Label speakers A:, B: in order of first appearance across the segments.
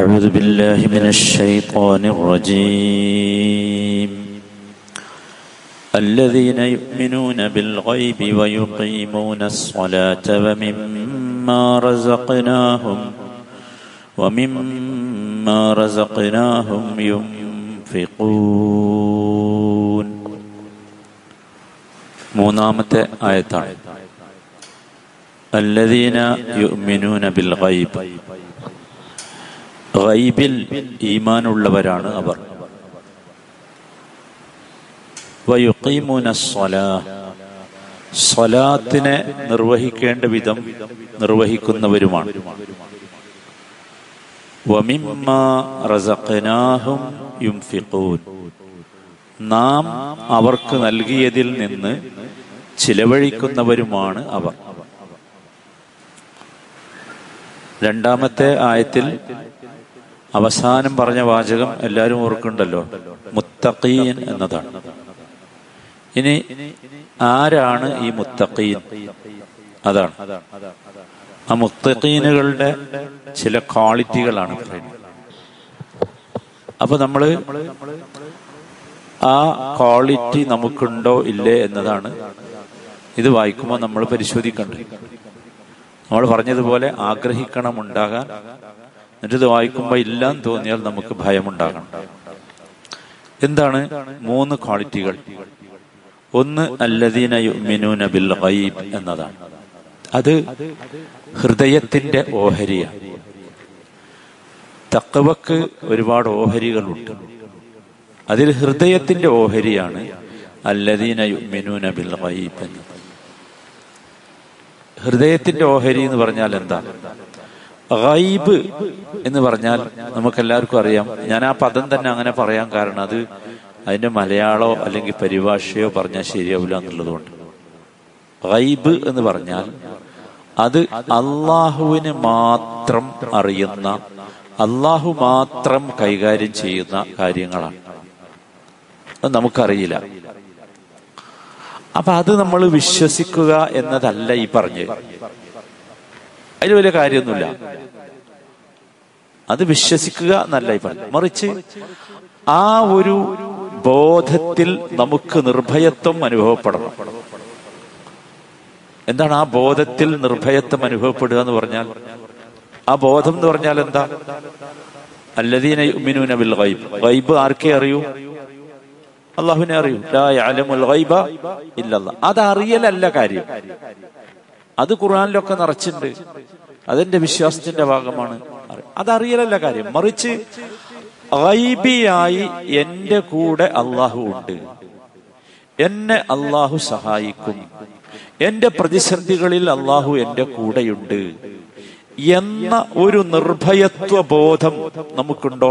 A: أعوذ بالله من الشيطان الرجيم الذين يؤمنون بالغيب ويقيمون الصلاة ومما رزقناهم ومما رزقناهم ينفقون മൂന്നാമത്തെ ആയത്താണ് الذين يؤمنون بالغيب ഗൈബിൽ ഈമാനുള്ളവരാണ് അവർ വയുക്കീമൂന സ്വലാ സ്വലാത്തിനെ നിർവഹിക്കേണ്ട വിധം നിർവഹിക്കുന്നവരുമാണ് വമിമ്മ റസഖനാഹും യുംഫിഖൂൻ നാം അവർക്ക് നൽകിയതിൽ നിന്ന് ചിലവഴിക്കുന്നവരുമാണ് അവർ രണ്ടാമത്തെ ആയത്തിൽ അവസാനം പറഞ്ഞ വാചകം എല്ലാവരും ഓർക്കുണ്ടല്ലോ മുത്തഖീൻ എന്നതാണ് ഇനി ആരാണ് ഈ മുത്തഖീൻ അതാണ് ആ മുത്തഖീനുകളുടെ ചില ക്വാളിറ്റികളാണ് പറയുന്നത് അപ്പൊ നമ്മള് ആ ക്വാളിറ്റി നമുക്കുണ്ടോ ഇല്ലേ എന്നതാണ് ഇത് വായിക്കുമ്പോൾ നമ്മൾ പരിശോധിക്കേണ്ടത് നമ്മൾ പറഞ്ഞതുപോലെ ആഗ്രഹിക്കണം ഉണ്ടാകാൻ എന്നിട്ട് വായിക്കുമ്പോൾ ഇല്ലാന്ന് തോന്നിയാൽ നമുക്ക് ഭയമുണ്ടാകണം എന്താണ് മൂന്ന് ക്വാളിറ്റികൾ ഒന്ന് അല്ലദീന യുമിനൂന ബിൽ ഗൈബ് എന്നതാണ് അത് ഹൃദയത്തിന്റെ ഓഹരിയാണ് തക്കവക്ക് ഒരുപാട് ഓഹരികളുണ്ട് അതിൽ ഹൃദയത്തിന്റെ ഓഹരിയാണ് അല്ലദീന യുമിനൂന ബിൽ ഗൈബ് എന്നത് ഹൃദയത്തിന്റെ ഓഹരി എന്ന് പറഞ്ഞാൽ എന്താ ഗൈബ് എന്ന് പറഞ്ഞാൽ നമുക്ക് എല്ലാവർക്കും അറിയാം ഞാൻ ആ പദം തന്നെ അങ്ങനെ പറയാൻ കാരണം അത് അതിന്റെ മലയാളോ അല്ലെങ്കിൽ പരിഭാഷയോ പറഞ്ഞാൽ ശരിയാവില്ല എന്നുള്ളതുകൊണ്ട് ഗൈബ് എന്ന് പറഞ്ഞാൽ അത് അള്ളാഹുവിന് മാത്രം അറിയുന്ന അള്ളാഹു മാത്രം കൈകാര്യം ചെയ്യുന്ന കാര്യങ്ങളാണ് അത് നമുക്കറിയില്ല അപ്പൊ അത് നമ്മൾ വിശ്വസിക്കുക എന്നതല്ല ഈ പറഞ്ഞ് അതിൽ വലിയ കാര്യമൊന്നുമില്ല അത് വിശ്വസിക്കുക എന്നല്ല ഈ പറഞ്ഞു മറിച്ച് ആ ഒരു ബോധത്തിൽ നമുക്ക് നിർഭയത്വം അനുഭവപ്പെടണം എന്താണ് ആ ബോധത്തിൽ നിർഭയത്വം അനുഭവപ്പെടുക എന്ന് പറഞ്ഞാൽ ആ ബോധം എന്ന് പറഞ്ഞാൽ എന്താ അല്ലദീന യുമിനൂന ബിൽ ഗൈബ് ഗൈബ് ആർക്കേ അറിയൂ അള്ളാഹുവിനെ അറിയൂ ഇല്ലല്ല അത് അറിയലല്ല കാര്യം അത് ഖുർആാനിലൊക്കെ നിറച്ചിട്ടുണ്ട് അതെന്റെ വിശ്വാസത്തിന്റെ ഭാഗമാണ് അതറിയലല്ല കാര്യം മറിച്ച് ഗൈബിയായി എന്റെ കൂടെ അള്ളാഹു ഉണ്ട് എന്നെ അള്ളാഹു സഹായിക്കും എന്റെ പ്രതിസന്ധികളിൽ അള്ളാഹു എന്റെ കൂടെയുണ്ട് എന്ന ഒരു നിർഭയത്വ ബോധം നമുക്കുണ്ടോ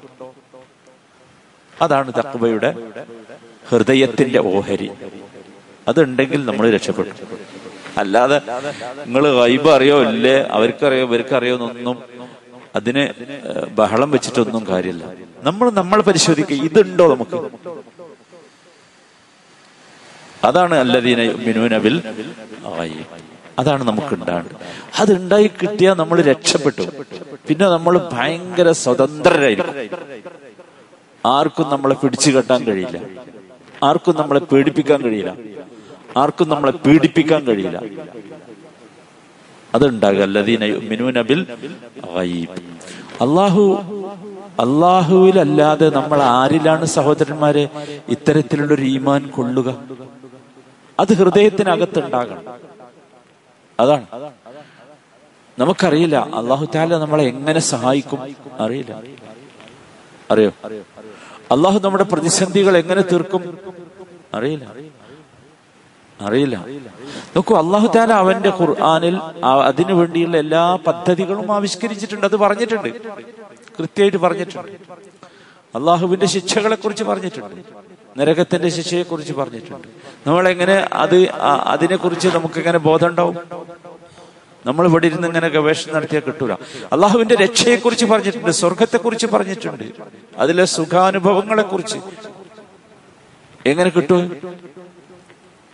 A: അതാണ് തക്വയുടെ ഹൃദയത്തിന്റെ ഓഹരി അതുണ്ടെങ്കിൽ നമ്മൾ രക്ഷപ്പെട്ടു അല്ലാതെ നിങ്ങൾ വൈബ് അറിയോ ഇല്ലേ അവർക്കറിയോ ഇവർക്കറിയോ എന്നൊന്നും അതിന് ബഹളം വെച്ചിട്ടൊന്നും കാര്യമില്ല നമ്മൾ നമ്മൾ പരിശോധിക്കുക ഇതുണ്ടോ നമുക്ക് അതാണ് അല്ലദീന മിനുനബിൽ അതാണ് നമുക്ക് ഉണ്ടാകേണ്ടത് അത് ഉണ്ടായി കിട്ടിയാൽ നമ്മൾ രക്ഷപ്പെട്ടു പിന്നെ നമ്മൾ ഭയങ്കര സ്വതന്ത്രരായിരിക്കും ആർക്കും നമ്മളെ പിടിച്ചു കെട്ടാൻ കഴിയില്ല ആർക്കും നമ്മളെ പേടിപ്പിക്കാൻ കഴിയില്ല ആർക്കും നമ്മളെ പീഡിപ്പിക്കാൻ കഴിയില്ല അതുണ്ടാകും അള്ളാഹു അള്ളാഹുവിലല്ലാതെ നമ്മൾ ആരിലാണ് സഹോദരന്മാരെ ഇത്തരത്തിലുള്ള ഒരു ഈമാൻ കൊള്ളുക അത് ഹൃദയത്തിനകത്തുണ്ടാകണം അതാണ് നമുക്കറിയില്ല അള്ളാഹു താല നമ്മളെ എങ്ങനെ സഹായിക്കും അറിയില്ല അറിയോ അള്ളാഹു നമ്മുടെ പ്രതിസന്ധികൾ എങ്ങനെ തീർക്കും അറിയില്ല അറിയില്ല നോക്കൂ അള്ളാഹു താല അവന്റെ ഖുർആാനിൽ അതിനു വേണ്ടിയുള്ള എല്ലാ പദ്ധതികളും ആവിഷ്കരിച്ചിട്ടുണ്ട് അത് പറഞ്ഞിട്ടുണ്ട് കൃത്യമായിട്ട് പറഞ്ഞിട്ടുണ്ട് അള്ളാഹുവിന്റെ ശിക്ഷകളെ കുറിച്ച് പറഞ്ഞിട്ടുണ്ട് നരകത്തിന്റെ ശിക്ഷയെ കുറിച്ച് പറഞ്ഞിട്ടുണ്ട് നമ്മൾ എങ്ങനെ അത് അതിനെ കുറിച്ച് നമുക്ക് എങ്ങനെ ബോധം ഉണ്ടാവും നമ്മൾ ഇവിടെ ഇരുന്ന് ഇങ്ങനെ ഗവേഷണം നടത്തിയാൽ കിട്ടൂല അള്ളാഹുവിന്റെ രക്ഷയെ കുറിച്ച് പറഞ്ഞിട്ടുണ്ട് സ്വർഗത്തെ കുറിച്ച് പറഞ്ഞിട്ടുണ്ട് അതിലെ സുഖാനുഭവങ്ങളെ കുറിച്ച് എങ്ങനെ കിട്ടും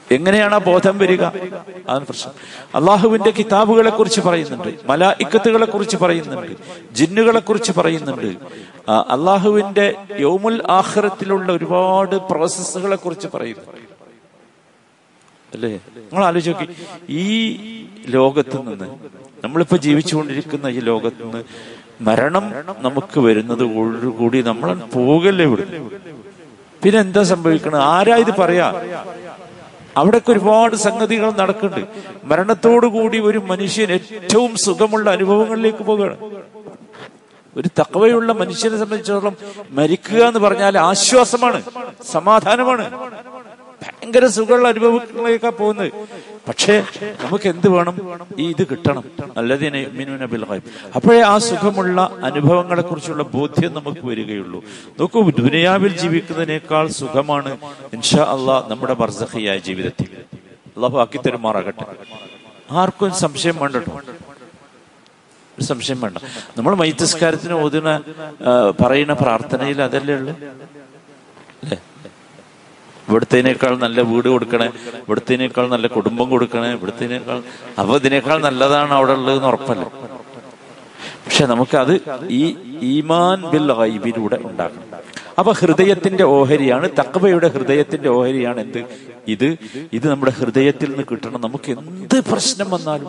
A: എങ്ങനെയാണ് ആ ബോധം വരിക അതാണ് പ്രശ്നം അള്ളാഹുവിന്റെ കിതാബുകളെ കുറിച്ച് പറയുന്നുണ്ട് മലായിക്കത്തുകളെ കുറിച്ച് പറയുന്നുണ്ട് ജിന്നുകളെ കുറിച്ച് പറയുന്നുണ്ട് ആ, അള്ളാഹുവിന്റെ യൗമുൽ ആഖിറത്തിലുള്ള ഒരുപാട് പ്രോസസ്സുകളെ കുറിച്ച് പറയുന്നു അല്ലേ നിങ്ങൾ ആലോചിച്ച് നോക്കി ഈ ലോകത്ത് നിന്ന് നമ്മളിപ്പോ ജീവിച്ചുകൊണ്ടിരിക്കുന്ന ഈ ലോകത്ത് നിന്ന് മരണം നമുക്ക് വരുന്നത് കൂടി നമ്മൾ പോകല്ലേ ഇവിടെ പിന്നെ എന്താ സംഭവിക്കണത് ആരാ ഇത് പറയാ അവിടൊക്കെ ഒരുപാട് സംഗതികൾ നടക്കുന്നുണ്ട് മരണത്തോടു കൂടി ഒരു മനുഷ്യൻ ഏറ്റവും സുഖമുള്ള അനുഭവങ്ങളിലേക്ക് പോവുകയാണ് ഒരു തക്കവയുള്ള മനുഷ്യനെ സംബന്ധിച്ചിടത്തോളം മരിക്കുക എന്ന് പറഞ്ഞാൽ ആശ്വാസമാണ് സമാധാനമാണ് ഭയങ്കര സുഖമുള്ള അനുഭവങ്ങളിലേക്കാ പോകുന്നത് പക്ഷേ നമുക്ക് എന്ത് വേണം ഈ ഇത് കിട്ടണം അല്ലതിനെ ബിൽ ഗൈബ് അപ്പോഴേ ആ സുഖമുള്ള അനുഭവങ്ങളെ കുറിച്ചുള്ള ബോധ്യം നമുക്ക് വരികയുള്ളൂ നോക്കൂ ദുനിയാവിൽ ജീവിക്കുന്നതിനേക്കാൾ സുഖമാണ് ഇൻഷാ അള്ളാഹ് നമ്മുടെ ബർസഖിയായ ജീവിതത്തിൽ അള്ളാഹു ആക്കി തരുമാറാകട്ടെ ആർക്കും സംശയം വേണ്ട കേട്ടോ ഒരു സംശയം വേണ്ട നമ്മൾ മൈത്തസ്കാരത്തിന് ഓതുന്ന ആ, പറയുന്ന പ്രാർത്ഥനയിൽ അതല്ലേ ഉള്ളു അല്ലേ ഇവിടുത്തേനേക്കാൾ നല്ല വീട് കൊടുക്കണേ ഇവിടുത്തേനേക്കാൾ നല്ല കുടുംബം കൊടുക്കണേ ഇവിടുത്തേനേക്കാൾ അപ്പൊ ഇതിനേക്കാൾ നല്ലതാണ് അവിടെ ഉള്ളതെന്ന് ഉറപ്പല്ല പക്ഷെ നമുക്കത് ഈ ഈമാൻ ബിൽ ഗൈബിലൂടെ ഉണ്ടാക്കണം അപ്പൊ ഹൃദയത്തിന്റെ ഓഹരിയാണ് തക്കവയുടെ ഹൃദയത്തിന്റെ ഓഹരിയാണ് എന്ത് ഇത് ഇത് നമ്മുടെ ഹൃദയത്തിൽ നിന്ന് കിട്ടണം നമുക്ക് എന്ത് പ്രശ്നം വന്നാലും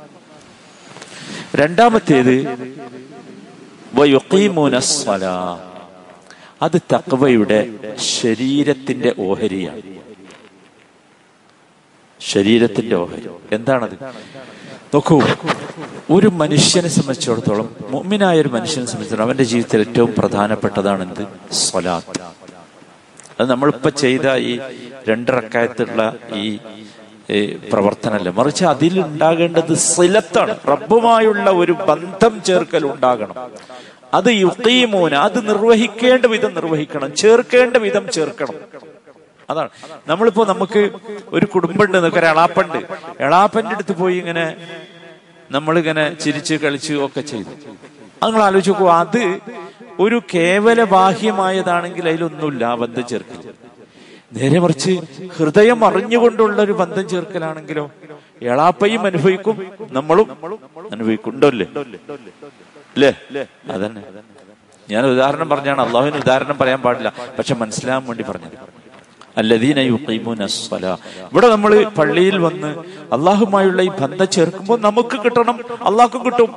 A: രണ്ടാമത്തേത് വയുഖീമൂന സ്വലാ. അത് തക്വയുടെ ശരീരത്തിന്റെ ഓഹരിയാണ് ശരീരത്തിന്റെ ഓഹരി എന്താണത് നോക്കൂ ഒരു മനുഷ്യനെ സംബന്ധിച്ചിടത്തോളം മുഅ്മിനായ ഒരു മനുഷ്യനെ സംബന്ധിച്ചിടത്തോളം അവന്റെ ജീവിതത്തിൽ ഏറ്റവും പ്രധാനപ്പെട്ടതാണ് എന്ത് സ്വലാത്ത് അത് നമ്മളിപ്പോ ചെയ്ത ഈ രണ്ടിറക്കായത്തുള്ള ഈ ഈ പ്രവർത്തനമല്ല മറിച്ച് അതിൽ ഉണ്ടാകേണ്ടത് സിലത്താണ് റബ്ബുമായുള്ള ഒരു ബന്ധം ചേർക്കൽ ഉണ്ടാകണം അത് യുക്കീമൂന അത് നിർവഹിക്കേണ്ട വിധം നിർവഹിക്കണം ചേർക്കേണ്ട വിധം ചേർക്കണം അതാണ് നമ്മളിപ്പോ നമുക്ക് ഒരു കുടുംബമുണ്ട് നമുക്ക് ഒരു എളാപ്പുണ്ട് എളാപ്പന്റെ അടുത്ത് പോയി ഇങ്ങനെ നമ്മളിങ്ങനെ ചിരിച്ച് കളിച്ച് ഒക്കെ ചെയ്തു അത് നിങ്ങൾ ആലോചിച്ച് നോക്കൂ അത് ഒരു കേവല ബാഹ്യമായതാണെങ്കിൽ അതിലൊന്നുമില്ല ആ ബന്ധം ചേർക്കൽ നേരെ മറിച്ച് ഹൃദയം അറിഞ്ഞുകൊണ്ടുള്ള ഒരു ബന്ധം ചേർക്കലാണെങ്കിലോ എളാപ്പയും അനുഭവിക്കും നമ്മളും അനുഭവിക്കും ഉണ്ടോ അല്ലേ അല്ലേ അതന്നെ ഞാൻ ഉദാഹരണം പറഞ്ഞാണ് അള്ളാഹുവിന് ഉദാഹരണം പറയാൻ പാടില്ല പക്ഷെ മനസ്സിലാകാൻ വേണ്ടി പറഞ്ഞത് അല്ലദീന യുഖീമൂന സ്വലാ ഇവിടെ നമ്മൾ പള്ളിയിൽ വന്ന് അള്ളാഹുമായുള്ള ഈ ബന്ധം ചേർക്കുമ്പോൾ നമുക്ക് കിട്ടണം അള്ളാഹ്ക്കും കിട്ടും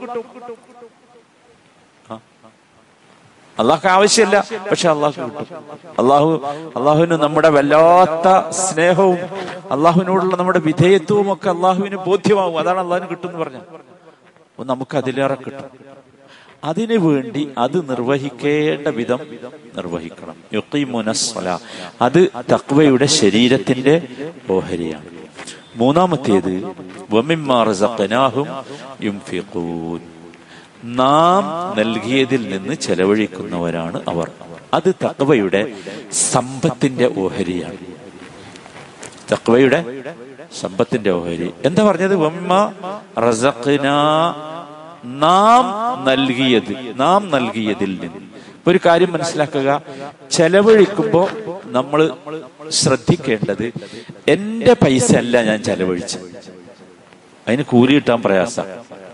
A: അള്ളാഹ്ക്ക് ആവശ്യമില്ല പക്ഷെ അള്ളാഹ്ക്ക് കിട്ടും അള്ളാഹു അള്ളാഹുവിന് നമ്മുടെ വല്ലാത്ത സ്നേഹവും അള്ളാഹുവിനോടുള്ള നമ്മുടെ വിധേയത്വവും ഒക്കെ അള്ളാഹുവിന് ബോധ്യമാവും അതാണ് അള്ളാഹുവിന് കിട്ടും എന്ന് പറഞ്ഞ നമുക്ക് അതിലേറെ കിട്ടും അതിനു വേണ്ടി അത് നിർവഹിക്കേണ്ട വിധം നിർവഹിക്കണം യുഖീമുന സ്വലാ. അത് തക്വയുടെ ശരീരത്തിന്റെ ഓഹരിയാണ് മൂന്നാമത്തേത് വമിമ്മാ റസഖനാഹും യുംഫിഖൂൻ നാം നൽകിയതിൽ നിന്ന് ചെലവഴിക്കുന്നവരാണ് അവർ അത് തക്വയുടെ സമ്പത്തിന്റെ ഓഹരിയാണ് തക്വയുടെ സമ്പത്തിന്റെ ഓഹരി എന്താ പറഞ്ഞത് വമ്മ റസഖ്നാ നാം നൽകിയത് നാം നൽകിയതിൽ നിന്ന് ഇപ്പൊ ഒരു കാര്യം മനസ്സിലാക്കുക ചെലവഴിക്കുമ്പോ നമ്മൾ ശ്രദ്ധിക്കേണ്ടത് എന്റെ പൈസ അല്ല ഞാൻ ചെലവഴിച്ചത് അതിന് കൂലി കിട്ടാൻ പ്രയാസം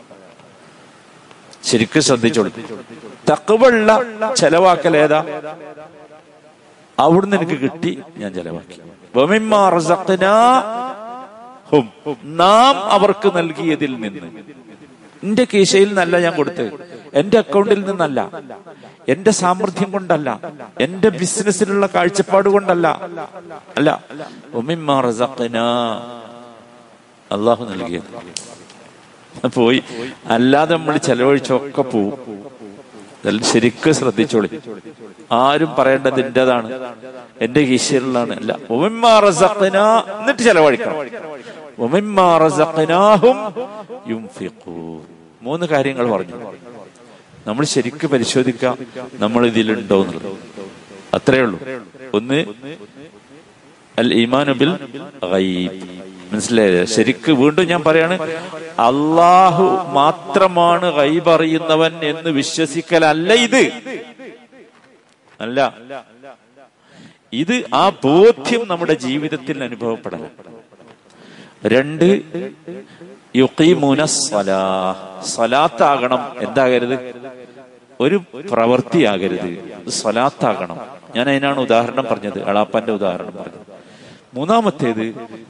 A: ശരിക്കും ശ്രദ്ധിച്ചോളൂ തക്കവുള്ള ചെലവാക്കൽ ഏതാ അവിടുന്ന് എനിക്ക് കിട്ടി ഞാൻ ചെലവാക്കി വമിമ്മാ റസഖ്നാഹും. നാം അവർക്ക് നൽകിയതിൽ നിന്ന് എന്റെ കീശയിൽ നിന്നല്ല ഞാൻ കൊടുത്തത് എന്റെ അക്കൗണ്ടിൽ നിന്നല്ല എന്റെ സാമർഥ്യം കൊണ്ടല്ല എന്റെ ബിസിനസ്സിലുള്ള കാഴ്ചപ്പാട് കൊണ്ടല്ല അല്ല വമിമ്മാ റസഖ്നാ. അള്ളാഹു നൽകിയത് പോയി അല്ലാതെ നമ്മൾ ചെലവഴിച്ചൊക്കെ പോവും ഇതെല്ലാം ശരിക്കും ശ്രദ്ധിച്ചോളി ആരും പറയേണ്ടത് എന്റേതാണ് എന്റെ കീശയിലുള്ളതാണ് അല്ല ഉമിമ്മാ റസഖ്നാ എന്നിട്ട് ചെലവഴിക്കണം ഉമിമ്മാ റസഖ്നാഹും യുംഫിഖൂൻ മൂന്ന് കാര്യങ്ങൾ പറഞ്ഞു നമ്മൾ ശരിക്കും പരിശോധിക്കാം നമ്മൾ ഇതിലുണ്ടോ എന്നുള്ളത് അത്രേ ഉള്ളൂ ഒന്ന് അൽ ഈമാനു ബിൽ ഗൈബ് മനസ്സിലായില്ലേ ശരിക്ക് വീണ്ടും ഞാൻ പറയാണ് അള്ളാഹു മാത്രമാണ് ഗൈബ് അറിയുന്നവൻ എന്ന് വിശ്വസിക്കലല്ല ഇത് അല്ല ഇത് ആ ബോധ്യം നമ്മുടെ ജീവിതത്തിൽ അനുഭവപ്പെടണം രണ്ട് യുക്കീമൂന സലാ സലാത്താകണം എന്താകരുത് ഒരു പ്രവൃത്തിയാകരുത് സ്വലാത്താകണം ഞാൻ അതിനാണ് ഉദാഹരണം പറഞ്ഞത് അളാപ്പന്റെ ഉദാഹരണം പറഞ്ഞത് മൂന്നാമത്തേത്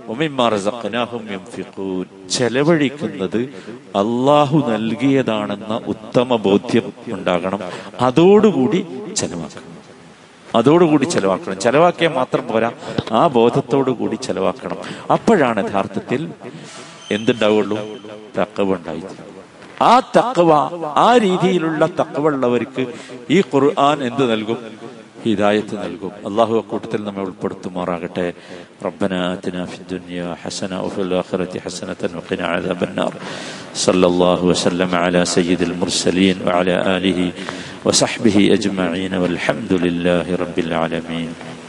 A: ചെലവഴിക്കുന്നത് അള്ളാഹു നൽകിയതാണെന്ന ഉത്തമ ബോധ്യം ഉണ്ടാകണം അതോടുകൂടി ചെലവാക്കണം അതോടുകൂടി ചെലവാക്കണം ചെലവാക്കിയാൽ മാത്രം പോരാ ആ ബോധത്തോടു കൂടി ചെലവാക്കണം അപ്പോഴാണ് യഥാർത്ഥത്തിൽ എന്തുണ്ടാവുള്ളൂ തക്കവ് ഉണ്ടായി ആ തക്കവ ആ രീതിയിലുള്ള തക്കവുള്ളവർക്ക് ഈ ഖുർആൻ എന്ത് നൽകും ഹിദായത്ത് നൽകും അള്ളാഹു അക്കൂട്ടത്തിൽ നമ്മെ ഉൾപ്പെടുത്തുമാറാകട്ടെ ربنا آتنا في الدنيا حسنة وفي الآخرة حسنة وقنا عذاب النار صلى الله وسلم على سيد المرسلين وعلى آله وصحبه أجمعين والحمد لله رب العالمين